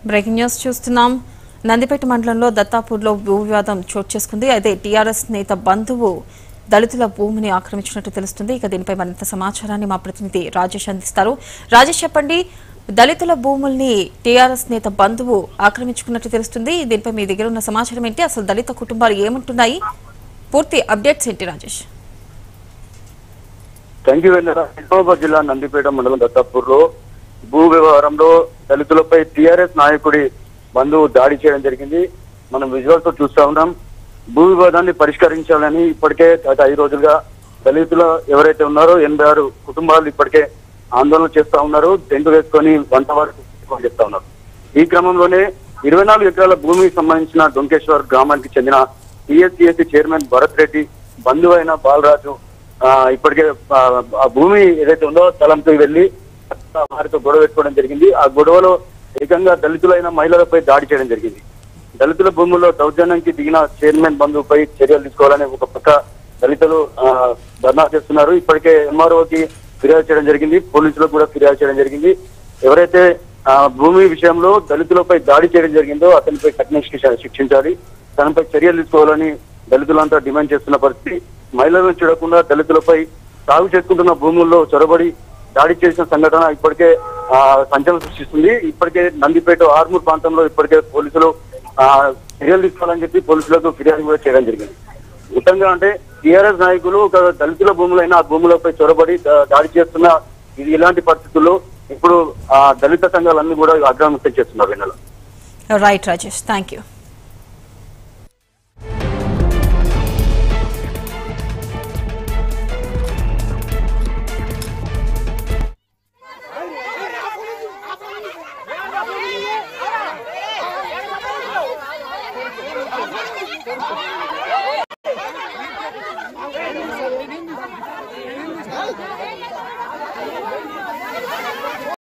Breaking news చూస్తున్నాం నందిపేట మండలంలో దత్తాపూర్లో భూ వివాదం చోటు చేసుకుంది అయితే టీఆర్ఎస్ నేత బంధువు దళితుల భూమిని ఆక్రమించినట్టు తెలుస్తుంది ఇక దీనిపై మరింత సమాచారాన్ని మా ప్రతినిధి రాజేష్ అందిస్తారు రాజేష్ చెప్పండి దళితుల భూముల్ని టీఆర్ఎస్ నేత బంధువు ఆక్రమించుకున్నట్టు తెలుస్తుంది దీనిపై మీ దగ్గర ఉన్న సమాచారం ఏంటి అసలు దళిత కుటుంబాలు ఏమంటున్నాయి పూర్తి అప్డేట్స్ ఏంటి రాజేష్ థ్యాంక్ యూ వెన్నెల నిజామాబాద్ జిల్లా నందిపేట మండలం దత్తాపూర్లో భూ వ్యవహారంలో దళితులపై టిఆర్ఎస్ నాయకుడి బంధువు దాడి చేయడం జరిగింది మనం విజువల్స్ తో చూస్తా ఉన్నాం భూ వివాదాన్ని పరిష్కరించాలని ఇప్పటికే గత ఐదు రోజులుగా దళితుల ఎవరైతే ఉన్నారో ఎనభై ఆరు కుటుంబాలు ఇప్పటికే ఆందోళన చేస్తా ఉన్నారు టెంట్ వేసుకొని వంట వారు చేస్తా ఉన్నారు ఈ క్రమంలోనే ఇరవై నాలుగు ఎకరాల భూమికి సంబంధించిన డొంకేశ్వర్ గ్రామానికి చెందిన టీఎస్సీఎస్సీ చైర్మన్ భరత్ రెడ్డి బంధువైన బాలరాజు ఆ, ఇప్పటికే ఆ, ఆ భూమి ఏదైతే ఉందో స్థలంతో వెళ్లి వారితో గొడవ పెట్టుకోవడం జరిగింది ఆ గొడవలో ఏకంగా దళితులైన మహిళలపై దాడి చేయడం జరిగింది దళితుల భూముల్లో దౌర్జన్యానికి దిగిన చైర్మన్ బంధువుపై చర్యలు తీసుకోవాలని ఒక పక్క దళితులు ఆ, ధర్నా చేస్తున్నారు ఇప్పటికే ఎంఆర్ఓకి ఫిర్యాదు చేయడం జరిగింది పోలీసులకు కూడా ఫిర్యాదు చేయడం జరిగింది ఎవరైతే ఆ, భూమి విషయంలో దళితులపై దాడి చేయడం జరిగిందో అతనిపై కఠిన శిక్ష శిక్షించాలి తనపై చర్యలు తీసుకోవాలని దళితులంతా డిమాండ్ చేస్తున్న పరిస్థితి మహిళలను చూడకుండా దళితులపై సాగు చేసుకుంటున్న భూముల్లో చొరబడి దాడి చేసిన సంఘటన ఇప్పటికే ఆ, సంచలనం సృష్టిస్తుంది ఇప్పటికే నందిపేట ఆర్మూర్ ప్రాంతంలో ఇప్పటికే పోలీసులు ఆ, చర్యలు తీసుకోవాలని చెప్పి పోలీసులకు ఫిర్యాదు కూడా చేయడం జరిగింది మొత్తంగా అంటే టీఆర్ఎస్ నాయకులు ఒక దళితుల భూములైన ఆ భూములపై చొరబడి దా- దాడి చేస్తున్న ఇది ఇలాంటి పరిస్థితుల్లో ఇప్పుడు ఆ దళిత సంఘాలన్నీ కూడా ఆగ్రహం వ్యక్తం చేస్తున్నారు Vennela right Rajesh thank you Thank you.